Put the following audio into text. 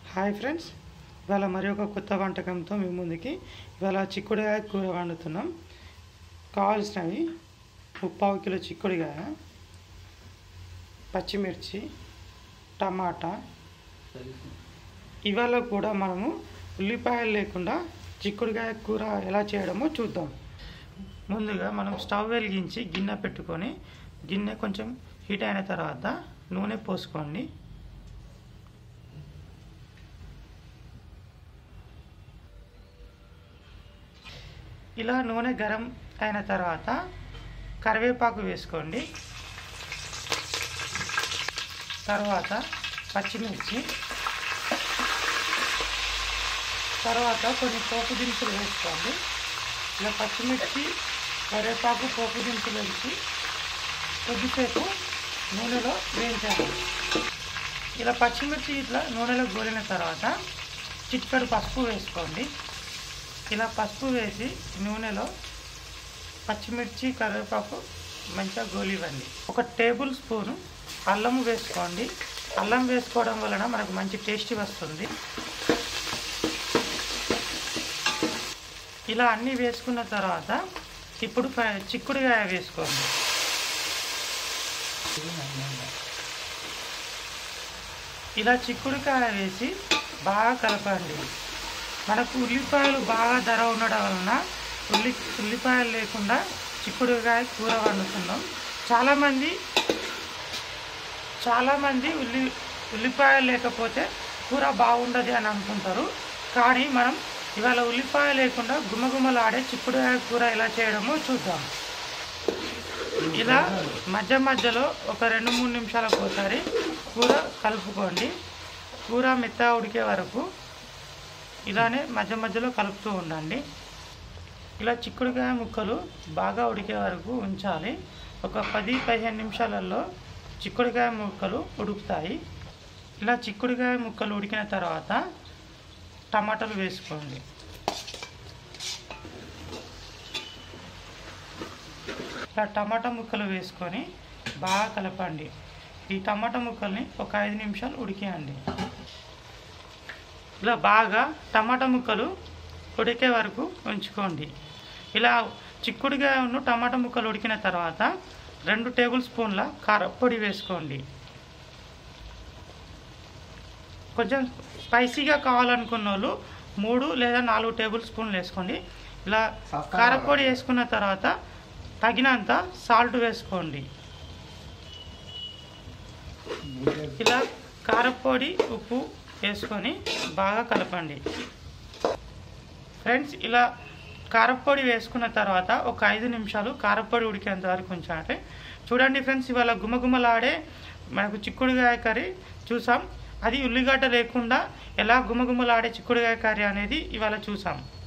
hi friends ఇవాళ మరి ఒక కొత్త వంటకంతో మీ ముందుకి ఇవాళ చిక్కుడుగాయ కూర వండుతున్నాం కావాల్సినవి ముప్పావు కిలో చిక్కుడుగాయ పచ్చిమిర్చి టమాటా ఇవాళ కూడా మనము ఉల్లిపాయలు లేకుండా చిక్కుడుగాయ కూర ఎలా చేయడమో చూద్దాం ముందుగా మనం స్టవ్ వెలిగించి గిన్నె పెట్టుకొని గిన్నె కొంచెం హీట్ అయిన తర్వాత నూనె పోసుకోండి ఇలా నూనె గరం అయిన తర్వాత కరివేపాకు వేసుకోండి తర్వాత పచ్చిమిర్చి తర్వాత కొన్ని పోపు దినుసులు వేసుకోండి ఇలా పచ్చిమిర్చి కరివేపాకు పోపు దినుసులు వేసి కొద్దిసేపు నూనెలో వేయించాలి ఇలా పచ్చిమిర్చి ఇట్లా నూనెలో గోలిన తర్వాత చిటికెడు పసుపు వేసుకోండి ఇలా పసుపు వేసి నూనెలో పచ్చిమిర్చి కరివేపాకు మంచిగా గోలివ్వండి ఒక టేబుల్ స్పూను అల్లం వేసుకోండి అల్లం వేసుకోవడం వలన మనకు మంచి టేస్టీ వస్తుంది ఇలా అన్నీ వేసుకున్న తర్వాత ఇప్పుడు ప- చిక్కుడుగాయ వేసుకోండి ఇలా చిక్కుడుకాయ వేసి బాగా కలపండి మనకు ఉల్లిపాయలు బాగా ధర ఉండడం వలన ఉల్లి ఉల్లిపాయలు లేకుండా చిక్కుడుకాయ కూర వండుతున్నాం చాలామంది చాలామంది ఉల్లి ఉల్లిపాయలు లేకపోతే కూర బాగుండదు అని అనుకుంటారు కానీ మనం ఇవాళ ఉల్లిపాయ లేకుండా గుమగుమలాడే చిక్కుడుకాయ కూర ఎలా చేయడమో చూద్దాం ఇలా మధ్య మధ్యలో ఒక రెండు మూడు నిమిషాలకు ఒకసారి కూర కలుపుకోండి కూర మెత్తగా ఉడికే వరకు ఇలానే మధ్య మధ్యలో కలుపుతూ ఉండండి ఇలా చిక్కుడుకాయ ముక్కలు బాగా ఉడికే వరకు ఉంచాలి ఒక పది పదిహేను నిమిషాలలో చిక్కుడుకాయ ముక్కలు ఉడుకుతాయి ఇలా చిక్కుడుకాయ ముక్కలు ఉడికిన తర్వాత టమాటాలు వేసుకోండి ఇలా టమాటా ముక్కలు వేసుకొని బాగా కలపండి ఈ టమాటా ముక్కల్ని ఒక ఐదు నిమిషాలు ఉడికేయండి ఇలా బాగా టమాటా ముక్కలు ఉడికే వరకు ఉంచుకోండి ఇలా చిక్కుడుగాయను టమాటా ముక్కలు ఉడికిన తర్వాత రెండు టేబుల్ స్పూన్ల కారపొడి వేసుకోండి కొంచెం స్పైసీగా కావాలనుకున్న వాళ్ళు మూడు లేదా నాలుగు టేబుల్ స్పూన్లు వేసుకోండి ఇలా కారపొడి వేసుకున్న తర్వాత తగినంత సాల్ట్ వేసుకోండి ఇలా కారపొడి ఉప్పు వేసుకొని బాగా కలపండి ఫ్రెండ్స్ ఇలా కారపొడి వేసుకున్న తర్వాత ఒక ఐదు నిమిషాలు కారపొడి ఉడికేంత వరకు ఉంచాలి చూడండి ఫ్రెండ్స్ ఇవాళ గుమగుమలాడే మనకు చిక్కుడుగాయ కర్రీ చూసాం అది ఉల్లిగడ్డ లేకుండా ఎలా గుమగుమలాడే చిక్కుడుగాయ కర్రీ అనేది ఇవాళ చూసాం